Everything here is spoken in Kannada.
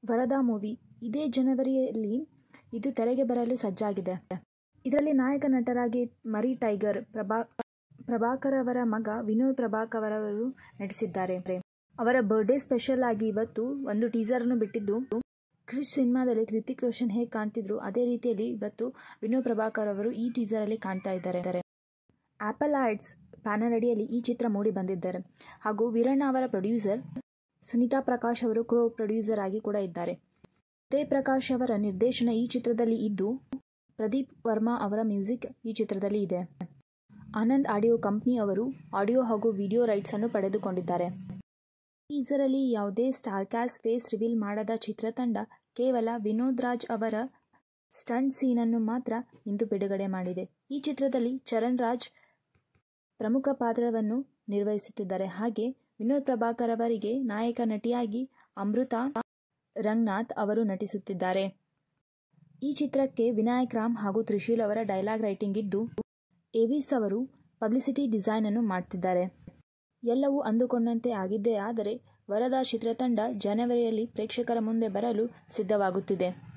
ವರದಾ ಮೂವಿ ಇದೇ ಜನವರಿಯಲ್ಲಿ ಇದು ತೆರೆಗೆ ಬರಲು ಸಜ್ಜಾಗಿದೆ ಇದರಲ್ಲಿ ನಾಯಕ ನಟರಾಗಿ ಮರಿ ಟೈಗರ್ ಪ್ರಭಾ ಪ್ರಭಾಕರ್ ಅವರ ಮಗ ವಿನೋದ್ ಪ್ರಭಾಕರ್ ಅವರು ನಟಿಸಿದ್ದಾರೆ ಅವರ ಬರ್ಡೇ ಸ್ಪೆಷಲ್ ಆಗಿ ಇವತ್ತು ಒಂದು ಟೀಸರ್ ಅನ್ನು ಬಿಟ್ಟಿದ್ದು ಕ್ರಿಶ್ ಸಿನಿಮಾದಲ್ಲಿ ಕೃತಿಕ್ ರೋಷನ್ ಹೇಗೆ ಕಾಣ್ತಿದ್ರು ಅದೇ ರೀತಿಯಲ್ಲಿ ಇವತ್ತು ವಿನೋದ್ ಪ್ರಭಾಕರ್ ಅವರು ಈ ಟೀಸರ್ ಅಲ್ಲಿ ಕಾಣ್ತಾ ಇದ್ದಾರೆ ಆಪಲ್ ಆರ್ಟ್ಸ್ ಪ್ಯಾನಲ್ ಅಡಿಯಲ್ಲಿ ಈ ಚಿತ್ರ ಮೂಡಿ ಬಂದಿದ್ದಾರೆ ಹಾಗೂ ವೀರಣ್ಣ ಅವರ ಪ್ರೊಡ್ಯೂಸರ್ ಸುನೀತಾ ಪ್ರಕಾಶ್ ಅವರು ಕ್ರೋ ಪ್ರೊಡ್ಯೂಸರ್ ಆಗಿ ಕೂಡ ಇದ್ದಾರೆ ಉದಯ್ ಪ್ರಕಾಶ್ ಅವರ ನಿರ್ದೇಶನ ಈ ಚಿತ್ರದಲ್ಲಿ ಇದ್ದು ಪ್ರದೀಪ್ ವರ್ಮಾ ಅವರ ಮ್ಯೂಸಿಕ್ ಈ ಚಿತ್ರದಲ್ಲಿ ಇದೆ ಆನಂದ್ ಆಡಿಯೋ ಕಂಪ್ನಿ ಅವರು ಆಡಿಯೋ ಹಾಗೂ ವಿಡಿಯೋ ರೈಟ್ಸ್ ಅನ್ನು ಪಡೆದುಕೊಂಡಿದ್ದಾರೆ ಟೀಸರಲ್ಲಿ ಯಾವುದೇ ಸ್ಟಾರ್ ಕ್ಯಾಸ್ಟ್ ಫೇಸ್ ರಿವೀಲ್ ಮಾಡದ ಚಿತ್ರತಂಡ ಕೇವಲ ವಿನೋದ್ ರಾಜ್ ಅವರ ಸ್ಟಂಟ್ ಸೀನನ್ನು ಮಾತ್ರ ಇಂದು ಬಿಡುಗಡೆ ಮಾಡಿದೆ ಈ ಚಿತ್ರದಲ್ಲಿ ಚರಣ್ ರಾಜ್ ಪ್ರಮುಖ ಪಾತ್ರವನ್ನು ನಿರ್ವಹಿಸುತ್ತಿದ್ದಾರೆ ಹಾಗೆ ವಿನೋದ್ ಪ್ರಭಾಕರ್ ಅವರಿಗೆ ನಾಯಕ ನಟಿಯಾಗಿ ಅಮೃತ ರಂಗನಾಥ್ ಅವರು ನಟಿಸುತ್ತಿದ್ದಾರೆ ಈ ಚಿತ್ರಕ್ಕೆ ವಿನಾಯಕ್ ರಾಮ್ ಹಾಗೂ ತ್ರಿಶೂಲ್ ಅವರ ಡೈಲಾಗ್ ರೈಟಿಂಗ್ ಇದ್ದು ಏವಿಸ್ ಅವರು ಪಬ್ಲಿಸಿಟಿ ಡಿಸೈನ್ ಅನ್ನು ಮಾಡ್ತಿದ್ದಾರೆ ಎಲ್ಲವೂ ಅಂದುಕೊಂಡಂತೆ ಆಗಿದ್ದೇ ಆದರೆ ವರದಾ ಚಿತ್ರತಂಡ ಜನವರಿಯಲ್ಲಿ ಪ್ರೇಕ್ಷಕರ ಮುಂದೆ ಬರಲು ಸಿದ್ಧವಾಗುತ್ತಿದೆ